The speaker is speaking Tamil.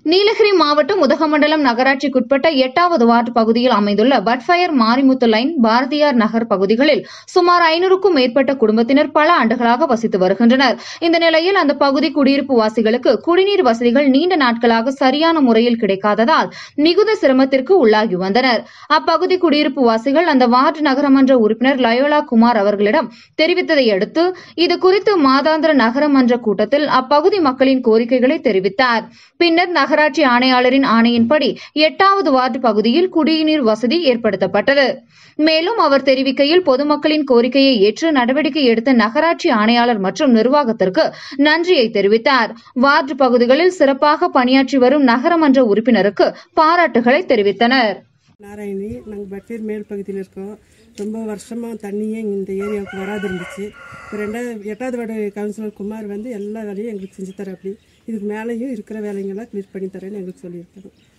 நீலகிரி மாவட்டம் உதகமண்டலம் நகராட்சிக்குட்பட்ட எட்டாவது வார்டு பகுதியில் அமைந்துள்ள பட்ஃபயர் மாரிமுத்து லைன் பாரதியார் நகர் பகுதிகளில் சுமார் ஐநூறுக்கும் மேற்பட்ட குடும்பத்தினர் பல ஆண்டுகளாக வசித்து வருகின்றனர் இந்த நிலையில் அந்த பகுதி குடியிருப்பு வாசிகளுக்கு குடிநீர் வசதிகள் நீண்ட நாட்களாக சரியான முறையில் கிடைக்காததால் மிகுந்த சிரமத்திற்கு உள்ளாகி வந்தனர் அப்பகுதி குடியிருப்பு வாசிகள் அந்த வார்டு நகரமன்ற உறுப்பினர் லயோலா குமார் அவர்களிடம் தெரிவித்ததை அடுத்து இது குறித்து மாதாந்திர நகரமன்ற கூட்டத்தில் அப்பகுதி மக்களின் கோரிக்கைகளை தெரிவித்தார் பின்னர் நகராட்சி ஆணையாளரின் ஆணையின்படி எட்டாவது வார்டு பகுதியில் குடிநீர் வசதி ஏற்படுத்தப்பட்டது மேலும் அவர் தெரிவிக்கையில் பொதுமக்களின் கோரிக்கையை ஏற்று நடவடிக்கை எடுத்த நகராட்சி ஆணையாளர் மற்றும் நிர்வாகத்திற்கு நன்றியை தெரிவித்தார் வார்டு பகுதிகளில் சிறப்பாக பணியாற்றி வரும் நகரமன்ற உறுப்பினருக்கு பாராட்டுகளை தெரிவித்தனர் நாராயணி நாங்கள் பட்வேர் மேல் பகுதியில் இருக்கோம் ரொம்ப வருஷமாக தண்ணியே இந்த ஏரியாவுக்கு வராது இருந்துச்சு இப்போ ரெண்டாவது எட்டாவது வார்டு கவுன்சிலர் குமார் வந்து எல்லா வேலையும் எங்களுக்கு செஞ்சு தர அப்படி இதுக்கு மேலேயும் இருக்கிற வேலைங்கெல்லாம் கிளியர் பண்ணி தரேன்னு எங்களுக்கு சொல்லியிருக்காங்க